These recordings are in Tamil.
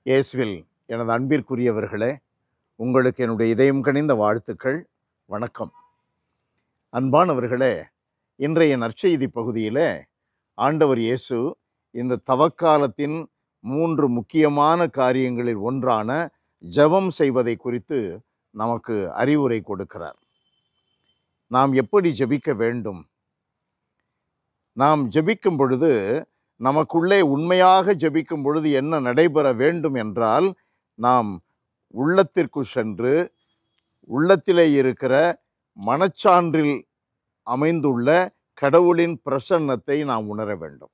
இயேசுவில் எனது அன்பிற்குரியவர்களே உங்களுக்கு என்னுடைய இதயம் கனிந்த வாழ்த்துக்கள் வணக்கம் அன்பானவர்களே இன்றைய நற்செய்தி பகுதியில் ஆண்டவர் இயேசு இந்த தவக்காலத்தின் மூன்று முக்கியமான காரியங்களில் ஒன்றான ஜெபம் செய்வதை குறித்து நமக்கு அறிவுரை கொடுக்கிறார் நாம் எப்படி ஜெபிக்க வேண்டும் நாம் ஜெபிக்கும் பொழுது நமக்குள்ளே உண்மையாக ஜெபிக்கும் பொழுது என்ன நடைபெற வேண்டும் என்றால் நாம் உள்ளத்திற்கு சென்று உள்ளத்திலே இருக்கிற மனச்சான்றில் அமைந்துள்ள கடவுளின் பிரசன்னத்தை நாம் உணர வேண்டும்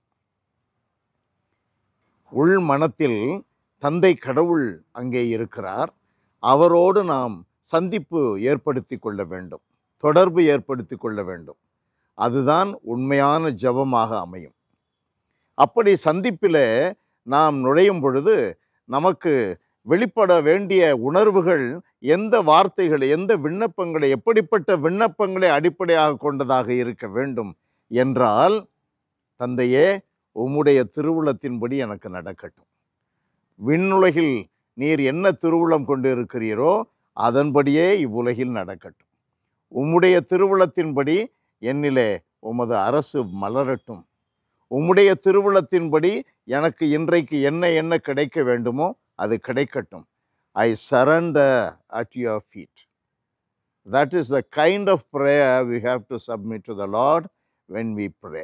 உள் மனத்தில் தந்தை கடவுள் அங்கே இருக்கிறார் அவரோடு நாம் சந்திப்பு ஏற்படுத்தி கொள்ள வேண்டும் தொடர்பு ஏற்படுத்தி கொள்ள வேண்டும் அதுதான் உண்மையான ஜெபமாக அமையும் அப்படி சந்திப்பில் நாம் நுழையும் பொழுது நமக்கு வெளிப்பட வேண்டிய உணர்வுகள் எந்த வார்த்தைகள் எந்த விண்ணப்பங்களை எப்படிப்பட்ட விண்ணப்பங்களை அடிப்படையாக கொண்டதாக இருக்க வேண்டும் என்றால் தந்தையே உம்முடைய திருவுளத்தின்படி எனக்கு நடக்கட்டும் விண்ணுலகில் நீர் என்ன திருவுளம் கொண்டு இருக்கிறீரோ அதன்படியே இவ்வுலகில் நடக்கட்டும் உம்முடைய திருவுளத்தின்படி என்னிலே உமது அரசு மலரட்டும் உம்முடைய திருவுளத்தின்படி எனக்கு இன்றைக்கு என்ன என்ன கிடைக்க வேண்டுமோ அது கிடைக்கட்டும் I surrender at your feet that is the kind of prayer we have to submit to the lord when we pray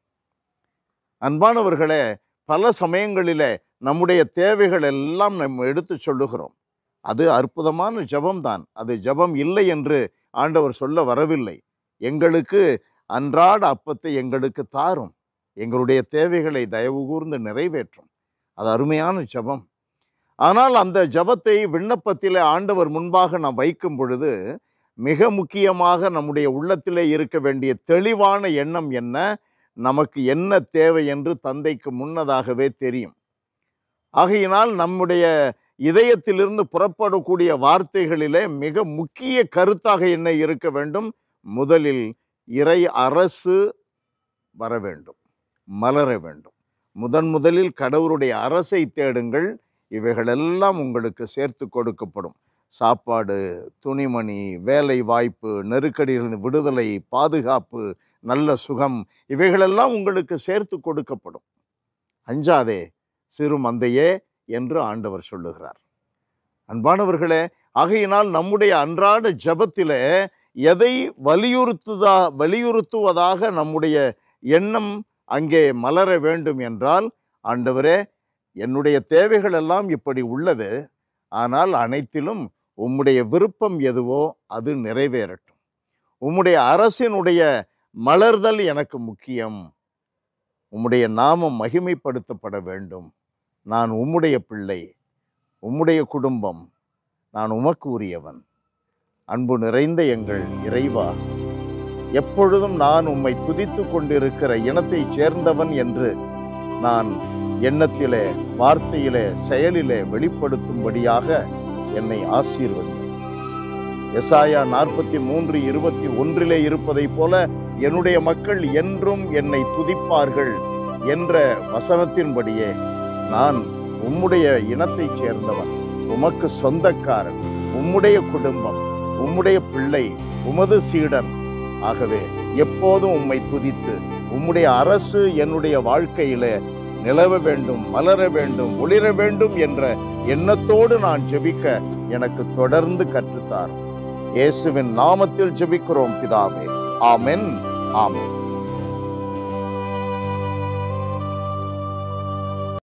அன்பானவர்களே பல சமயங்களிலே நம்முடைய தேவைகள் எல்லாம் நம்ம எடுத்து சொல்லுகிறோம் அது அற்புதமான ஜபம்தான் அது ஜபம் இல்லை என்று ஆண்டவர் சொல்ல வரவில்லை எங்களுக்கு அன்றாட அப்பத்தை எங்களுக்கு தாரும் எங்களுடைய தேவைகளை தயவு கூர்ந்து நிறைவேற்றும் அது அருமையான ஜபம் ஆனால் அந்த ஜபத்தை விண்ணப்பத்திலே ஆண்டவர் முன்பாக நாம் வைக்கும் பொழுது மிக முக்கியமாக நம்முடைய உள்ளத்திலே இருக்க வேண்டிய தெளிவான எண்ணம் என்ன நமக்கு என்ன தேவை என்று தந்தைக்கு முன்னதாகவே தெரியும் ஆகையினால் நம்முடைய இதயத்திலிருந்து புறப்படக்கூடிய வார்த்தைகளிலே மிக முக்கிய கருத்தாக என்ன இருக்க வேண்டும் முதலில் இறை அரசு வர வேண்டும் மலர வேண்டும் முதன் முதலில் கடவுளுடைய அரசை தேடுங்கள் இவைகளெல்லாம் உங்களுக்கு சேர்த்து கொடுக்கப்படும் சாப்பாடு துணிமணி வேலை வாய்ப்பு நெருக்கடிகளின் விடுதலை பாதுகாப்பு நல்ல சுகம் இவைகளெல்லாம் உங்களுக்கு சேர்த்து கொடுக்கப்படும் அஞ்சாதே சிறு மந்தையே என்று ஆண்டவர் சொல்லுகிறார் அன்பானவர்களே ஆகையினால் நம்முடைய அன்றாட ஜபத்திலே எதை வலியுறுத்துதா வலியுறுத்துவதாக நம்முடைய எண்ணம் அங்கே மலர வேண்டும் என்றால் ஆண்டவரே என்னுடைய தேவைகள் எல்லாம் இப்படி உள்ளது ஆனால் அனைத்திலும் உம்முடைய விருப்பம் எதுவோ அது நிறைவேறட்டும் உம்முடைய அரசினுடைய மலர்தல் எனக்கு முக்கியம் உம்முடைய நாமம் மகிமைப்படுத்தப்பட வேண்டும் நான் உம்முடைய பிள்ளை உம்முடைய குடும்பம் நான் உமக்கு உரியவன் அன்பு நிறைந்த எங்கள் இறைவா எப்பொழுதும் நான் உம்மை துதித்து கொண்டிருக்கிற இனத்தைச் சேர்ந்தவன் என்று நான் எண்ணத்திலே வார்த்தையிலே செயலிலே வெளிப்படுத்தும்படியாக என்னை ஆசீர்வதி எசாயா நாற்பத்தி மூன்று இருபத்தி ஒன்றிலே இருப்பதைப் போல என்னுடைய மக்கள் என்றும் என்னை துதிப்பார்கள் என்ற வசனத்தின்படியே நான் உம்முடைய இனத்தைச் சேர்ந்தவன் உமக்கு சொந்தக்காரன் உம்முடைய குடும்பம் உம்முடைய பிள்ளை உமது சீடன் ஆகவே எப்போதும் உம்மை துதித்து உம்முடைய அரசு என்னுடைய வாழ்க்கையிலே நிலவ வேண்டும் மலர வேண்டும் ஒளிர வேண்டும் என்ற எண்ணத்தோடு நான் ஜெபிக்க எனக்கு தொடர்ந்து கற்றுத்தார் இயேசுவின் நாமத்தில் ஜெபிக்கிறோம் பிதாவே ஆமென் ஆமென்